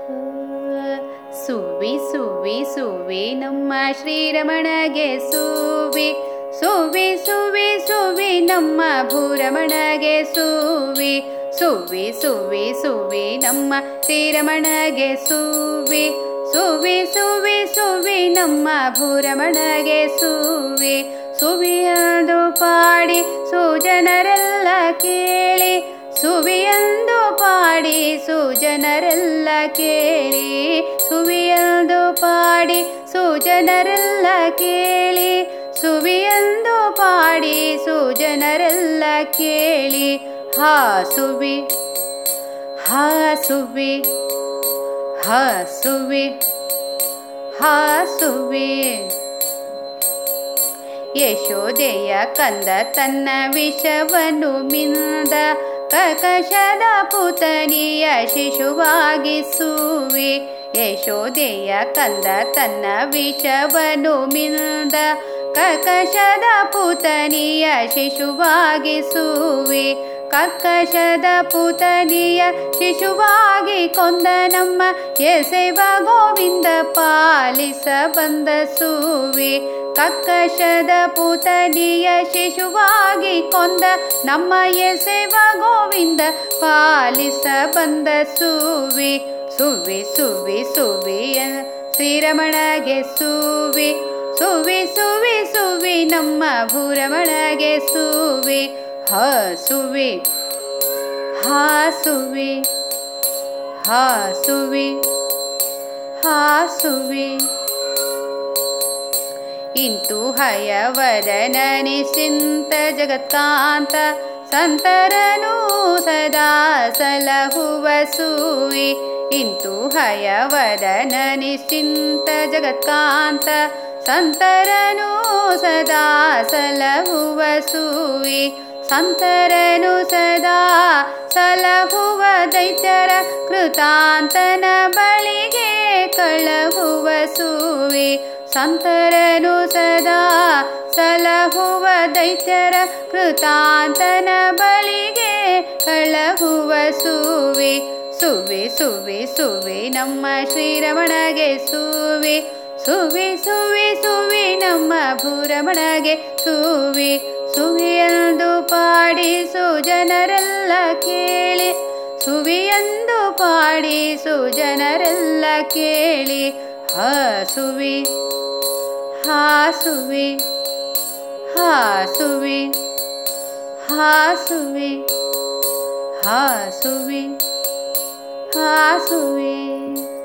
ಸುವಿ ಸುವಿ ಸುವಿ ನಮ್ಮ ಶ್ರೀರಮಣಗೆ ಸುವಿ ಸುವಿ ಸುವಿ ಸುವಿ ನಮ್ಮ ಭೂರಮಣಗೆ ಸುವಿ ಸುವಿ ಸುವಿ ಸುವಿ ನಮ್ಮ ಶ್ರೀರಮಣಗೆ ಸುವಿ ಸುವಿ ಸುವಿ ಸುವಿ ನಮ್ಮ ಭೂರಮಣಗೆ ಸುವಿ ಸುವಿಯಂದು ಪಾಡಿ ಸುಜನರೆಲ್ಲ ಕೇಳಿ ಸುವಿಯಂದು ಪಾಡಿ ಸುಜನರೆಲ್ಲ ಕೇಳಿ ಸುವಿಯಂದು ಪಾಡಿ ಸುಜನರೆಲ್ಲ ಕೇಳಿ ಸುವಿಯಂದು ಪಾಡಿ ಸುಜನರೆಲ್ಲ ಕೇಳಿ ಹಾ ಸುವಿ ಹಾ ಸುವಿ ಹಾ ಸುವಿ ಹಾ ಸುವಿ ಯಶೋದೆಯ ಕಂದ ತನ್ನ ವಿಷವನ್ನು ಮಿಂದ ಕಕಶದ ಪುತನಿಯ ಶಿಶುವಾಗಿಸುವೆ ಯಶೋದೆಯ ಕಂದ ತನ್ನ ವಿಷವನ್ನು ಮಿಂದ ಕಕಶದ ಪುತನಿಯ ಶಿಶುವಾಗಿಸುವೆ ಕಕ್ಕಶದ ಪುತನಿಯ ಶಿಶುವಾಗಿ ಕೊಂದ ನಮ್ಮ ಎಸೆವ ಗೋವಿಂದ ಪಾಲಿಸ ಬಂದ ಸುವೆ ಕಕ್ಕಶದ ಪುತನಿಯ ಶಿಶುವಾಗಿ ಕೊಂದ ನಮ್ಮ ಎಸೆವ ಗೋವಿಂದ ಪಾಲಿಸ ಬಂದ ಸುವೆ ಸುವಿ ಸುವಿ ಸುವಿಯ ಶ್ರೀರಮಣಗೆ ಸುವಿ ಸುವಿ ಸುವಿ ಸುವಿ ನಮ್ಮ ಭೂರಮಣಗೆ ಸುವಿ ಹಸುವೆ ಹಾಸುವೆ ಹಾಸುವೆ ಹಾಸುವೆ ಇಂತು ಹಯವರನನಿಸಿಂತ ಜಗತ್ಕಾಂತ ಸಂತರನು ಸದಾ ಸಲಹುವ ಸುವೆ ಇಂತು ಹಯವರನನಿಸಿಂತ ಜಗತ್ಕಾಂತ ಸಂತರನು ಸದಾ ಸಲಹುವ ಸುವೆ ಸಂತರನು ಸದಾ ಸಲಹುವ ದೈತ್ಯರ ಕೃತಾಂತನ ಬಳಿಗೆ ಕಳಹುವ ಸುವೆ ಸಂತರನು ಸದಾ ಸಲಹುವ ದೈತ್ಯರ ಕೃತಾಂತನ ಬಳಿಗೆ ಕಳಹುವ ಸುವೆ ಸುವೆ ಸುವೆ ಸುವೆ ನಮ್ಮ ಶ್ರೀರಮಣಗೆ ಸುವೆ ಸುವೆ ಸುವೆ ಸುವೆ ನಮ್ಮ ಭೂರಮಣಗೆ ಸುವೆ ಸುವಿಯಂದು ಪಾಡಿಸು ಜನರೆಲ್ಲ ಕೇಳಿ ಸುವಿಯಂದು ಪಾಡಿಸು ಜನರೆಲ್ಲ ಕೇಳಿ ಹಾಸುವಿ ಹಾಸುವಿ ಹಾಸುವಿ ಹಾಸುವಿ ಹಾಸುವಿ ಹಾಸುವಿ